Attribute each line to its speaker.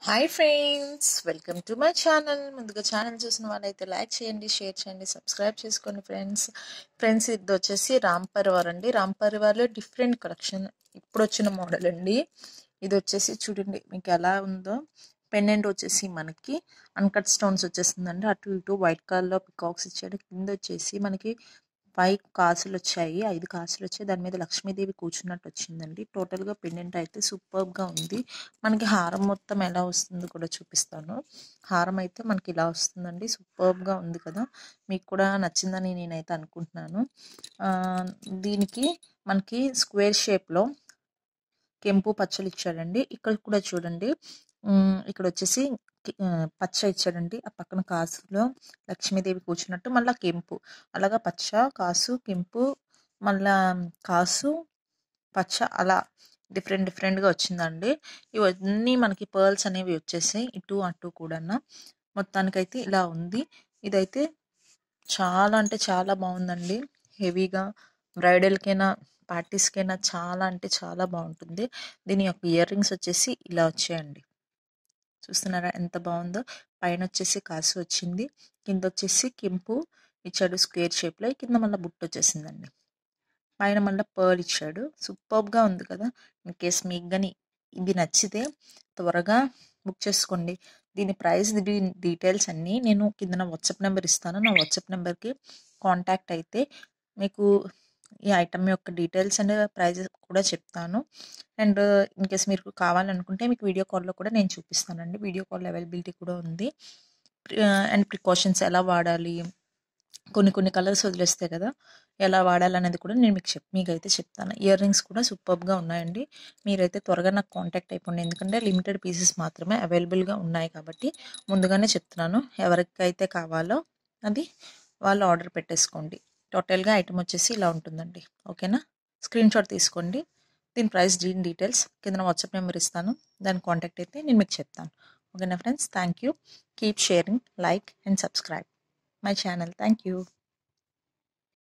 Speaker 1: hi friends welcome to my channel ముందుగా channel చూసిన వాళ్ళైతే లైక్ చేయండి షేర్ చేయండి సబ్స్క్రైబ్ చేసుకోండి ఫ్రెండ్స్ ఫ్రెండ్స్ ఇది వచ్చేసి రామ్ పరివార్ అండి రామ్ పరివార్లో డిఫరెంట్ కలెక్షన్ ఇప్పుడు వచ్చిన మోడల్ అండి ఇది వచ్చేసి చూడండి మీకు ఎలా ఉందో పెండెంట్ వచ్చేసి మనకి అన్కట్ స్టోన్స్ వచ్చేసిందండి అటు ఇటు వైట్ కలర్లో పికాక్స్ ఇచ్చాడు కింద వచ్చేసి మనకి ఫైవ్ కాసులు వచ్చాయి ఐదు కాసులు వచ్చాయి దాని మీద లక్ష్మీదేవి కూర్చున్నట్టు వచ్చిందండి టోటల్గా పెండెంట్ అయితే సూపర్గా ఉంది మనకి హారం మొత్తం ఎలా వస్తుందో కూడా చూపిస్తాను హారం అయితే మనకి ఇలా వస్తుందండి సూపర్గా ఉంది కదా మీకు కూడా నచ్చిందని నేనైతే అనుకుంటున్నాను దీనికి మనకి స్క్వేర్ షేప్లో కెంపు పచ్చలు ఇచ్చాడండి ఇక్కడ కూడా చూడండి ఇక్కడ వచ్చేసి పచ్చ ఇచ్చాడండి ఆ పక్కన కాసులో లక్ష్మీదేవి కూర్చున్నట్టు మళ్ళీ కెంపు అలాగా పచ్చ కాసు కెంపు మళ్ళా కాసు పచ్చ అలా డిఫరెంట్ డిఫరెంట్గా వచ్చిందండి ఇవన్నీ మనకి పర్ల్స్ అనేవి వచ్చేసాయి ఇటు అటు కూడా మొత్తానికైతే ఇలా ఉంది ఇదైతే చాలా అంటే చాలా బాగుందండి హెవీగా బ్రైడల్కైనా పార్టీస్కైనా చాలా అంటే చాలా బాగుంటుంది దీని యొక్క ఇయర్ రింగ్స్ వచ్చేసి ఇలా వచ్చాయండి చూస్తున్నారా ఎంత బాగుందో పైన వచ్చేసి కాసు వచ్చింది కింద వచ్చేసి కెంపు ఇచ్చాడు స్క్వేర్ షేప్లో కింద మళ్ళీ బుట్ట వచ్చేసిందండి పైన మళ్ళీ పర్ల్ ఇచ్చాడు సూపర్గా ఉంది కదా ఇన్ కేస్ మీకు కానీ ఇది నచ్చితే త్వరగా బుక్ చేసుకోండి దీని ప్రైస్ డీటెయిల్స్ అన్నీ నేను కింద వాట్సాప్ నెంబర్ ఇస్తాను నా వాట్సాప్ నెంబర్కి కాంటాక్ట్ అయితే మీకు ఈ ఐటమ్ యొక్క డీటెయిల్స్ అండ్ ప్రైజెస్ కూడా చెప్తాను అండ్ ఇన్ కేస్ మీరు కావాలనుకుంటే మీకు వీడియో కాల్లో కూడా నేను చూపిస్తానండి వీడియో కాల్ అవైలబిలిటీ కూడా ఉంది అండ్ ప్రికాషన్స్ ఎలా వాడాలి కొన్ని కొన్ని కలర్స్ వదిలేస్తాయి కదా ఎలా వాడాలనేది కూడా నేను మీకు చెప్ మీకైతే చెప్తాను ఇయర్ రింగ్స్ కూడా సూపర్గా ఉన్నాయండి మీరైతే త్వరగా నాకు కాంటాక్ట్ అయిపోండి ఎందుకంటే లిమిటెడ్ పీసెస్ మాత్రమే అవైలబుల్గా ఉన్నాయి కాబట్టి ముందుగానే చెప్తున్నాను ఎవరికైతే కావాలో అది వాళ్ళు ఆర్డర్ పెట్టేసుకోండి టోటల్గా ఐటమ్ వచ్చేసి ఇలా ఉంటుందండి ఓకేనా స్క్రీన్ షాట్ తీసుకోండి దీని ప్రైస్ దీని డీటెయిల్స్ కింద వాట్సాప్ నెంబర్ ఇస్తాను దాని కాంటాక్ట్ అయితే నేను మీకు చెప్తాను ఓకేనా friends thank you keep sharing like and subscribe my channel thank you